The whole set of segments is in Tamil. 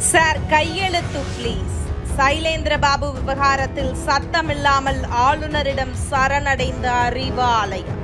சார் கையெழுத்து ப்ளீஸ் சைலேந்திர பாபு விவகாரத்தில் சத்தமில்லாமல் ஆளுநரிடம் சரணடைந்த அறிவாலயம்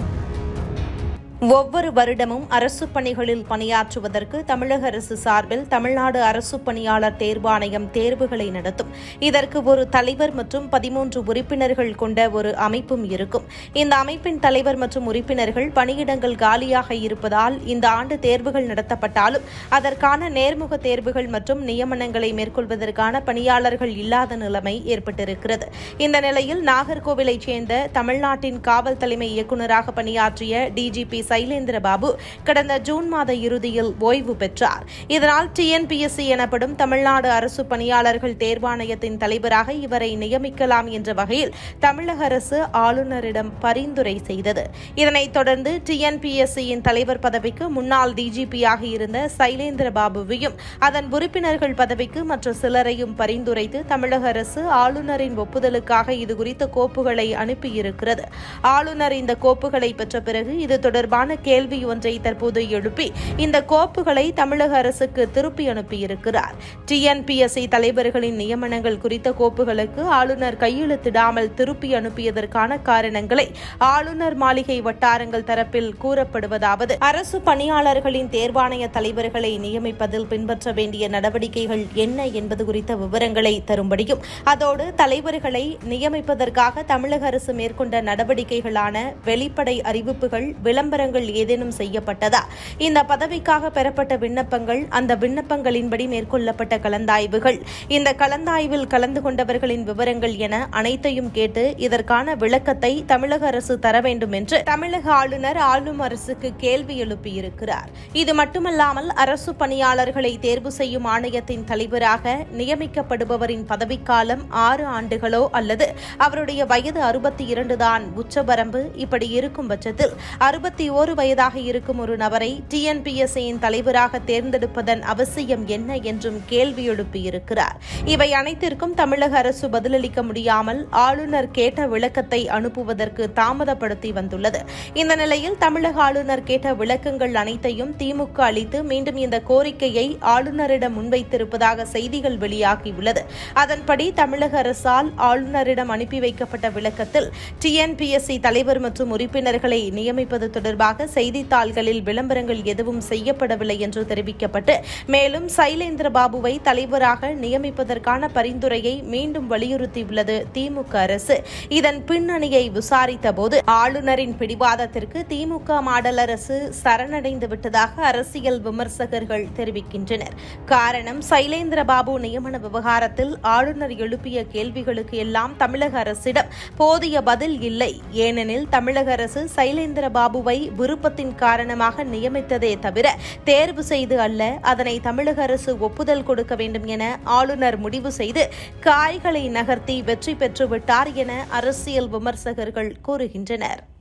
ஒவ்வொரு வருடமும் அரசு பணிகளில் பணியாற்றுவதற்கு தமிழக அரசு சார்பில் தமிழ்நாடு அரசு பணியாளர் தேர்வாணையம் தேர்வுகளை நடத்தும் இதற்கு ஒரு தலைவர் மற்றும் பதிமூன்று உறுப்பினர்கள் கொண்ட ஒரு அமைப்பும் இருக்கும் இந்த அமைப்பின் தலைவர் மற்றும் உறுப்பினர்கள் பணியிடங்கள் காலியாக இருப்பதால் இந்த ஆண்டு தேர்வுகள் நடத்தப்பட்டாலும் அதற்கான நேர்முக தேர்வுகள் மற்றும் நியமனங்களை மேற்கொள்வதற்கான பணியாளர்கள் இல்லாத நிலைமை ஏற்பட்டிருக்கிறது இந்த நிலையில் நாகர்கோவிலைச் சேர்ந்த தமிழ்நாட்டின் காவல் தலைமை இயக்குநராக பணியாற்றிய டிஜிபி சைலேந்திர பாபு கடந்த ஜூன் மாத இறுதியில் ஓய்வு பெற்றார் இதனால் டிஎன்பிஎஸ்சி எனப்படும் தமிழ்நாடு அரசு பணியாளர்கள் தேர்வாணையத்தின் தலைவராக இவரை நியமிக்கலாம் என்ற வகையில் தமிழக அரசு ஆளுநரிடம் பரிந்துரை செய்தது இதனைத் தொடர்ந்து டிஎன்பிஎஸ்சியின் தலைவர் பதவிக்கு முன்னாள் டிஜிபியாக இருந்த சைலேந்திர பாபுவையும் அதன் உறுப்பினர்கள் பதவிக்கு மற்ற சிலரையும் பரிந்துரைத்து தமிழக அரசு ஆளுநரின் ஒப்புதலுக்காக இதுகுறித்த கோப்புகளை அனுப்பியிருக்கிறது ஆளுநர் இந்த கோப்புகளை பெற்ற பிறகு இது தொடர்பான கேள்வி ஒன்றை தற்போது எழுப்பி இந்த கோப்புகளை தமிழக அரசுக்கு திருப்பி அனுப்பியிருக்கிறார் டிஎன்பிஎஸ்சி தலைவர்களின் நியமனங்கள் குறித்த கோப்புகளுக்கு ஆளுநர் கையெழுத்திடாமல் திருப்பி அனுப்பியதற்கான காரணங்களை ஆளுநர் மாளிகை வட்டாரங்கள் தரப்பில் கூறப்படுவதாவது அரசு பணியாளர்களின் தேர்வாணைய தலைவர்களை நியமிப்பதில் பின்பற்ற வேண்டிய நடவடிக்கைகள் என்ன என்பது குறித்த விவரங்களை தரும்படியும் அதோடு தலைவர்களை நியமிப்பதற்காக தமிழக அரசு மேற்கொண்ட நடவடிக்கைகளான வெளிப்படை அறிவிப்புகள் விளம்பரங்கள் ஏதேனும் செய்யப்பட்டதா இந்த பதவிக்காக பெறப்பட்ட விண்ணப்பங்கள் அந்த விண்ணப்பங்களின்படி மேற்கொள்ளப்பட்ட கலந்தாய்வுகள் இந்த கலந்தாய்வில் கலந்து கொண்டவர்களின் விவரங்கள் என அனைத்தையும் கேட்டு இதற்கான விளக்கத்தை தமிழக அரசு தர வேண்டும் என்று தமிழக ஆளுநர் ஆளும் அரசுக்கு கேள்வி எழுப்பியிருக்கிறார் இது மட்டுமல்லாமல் அரசு பணியாளர்களை தேர்வு செய்யும் ஆணையத்தின் தலைவராக நியமிக்கப்படுபவரின் பதவிக்காலம் ஆறு ஆண்டுகளோ அல்லது அவருடைய வயது அறுபத்தி இரண்டு தான் உச்சவரம்பு இப்படி இருக்கும் பட்சத்தில் அறுபத்தி ஓரு வயதாக இருக்கும் ஒரு நபரை டிஎன்பிஎஸ்சியின் தலைவராக தேர்ந்தெடுப்பதன் அவசியம் என்ன என்றும் கேள்வி எழுப்பியிருக்கிறார் இவை அனைத்திற்கும் தமிழக அரசு பதிலளிக்க முடியாமல் ஆளுநர் கேட்ட விளக்கத்தை அனுப்புவதற்கு தாமதப்படுத்தி வந்துள்ளது இந்த நிலையில் தமிழக ஆளுநர் கேட்ட விளக்கங்கள் அனைத்தையும் திமுக அளித்து மீண்டும் இந்த கோரிக்கையை ஆளுநரிடம் முன்வைத்திருப்பதாக செய்திகள் வெளியாகியுள்ளது அதன்படி தமிழக அரசால் ஆளுநரிடம் அனுப்பி வைக்கப்பட்ட விளக்கத்தில் டிஎன்பிஎஸ்சி தலைவர் மற்றும் உறுப்பினர்களை நியமிப்பது தொடர்பாக செய்தித்தாள்களில் விளம்பரங்கள் எதுவும் செய்யப்படவில்லை என்று தெரிவிக்கப்பட்டு மேலும் சைலேந்திர பாபுவை தலைவராக நியமிப்பதற்கான பரிந்துரையை மீண்டும் வலியுறுத்தியுள்ளது திமுக அரசு இதன் பின்னணியை விசாரித்த போது ஆளுநரின் பிடிவாதத்திற்கு திமுக மாடல் அரசு சரணடைந்து விட்டதாக அரசியல் விமர்சகர்கள் தெரிவிக்கின்றனர் காரணம் சைலேந்திர பாபு நியமன விவகாரத்தில் ஆளுநர் எழுப்பிய கேள்விகளுக்கு எல்லாம் தமிழக அரசிடம் போதிய பதில் இல்லை ஏனெனில் தமிழக அரசு சைலேந்திர பாபுவை விருப்பத்தின் காரணமாக நியமித்ததே தவிர தேர்வு செய்து அல்ல அதனை தமிழக அரசு ஒப்புதல் கொடுக்க வேண்டும் என ஆளுநர் முடிவு செய்து காய்களை நகர்த்தி வெற்றி பெற்றுவிட்டார் என அரசியல் விமர்சகர்கள் கூறுகின்றனர்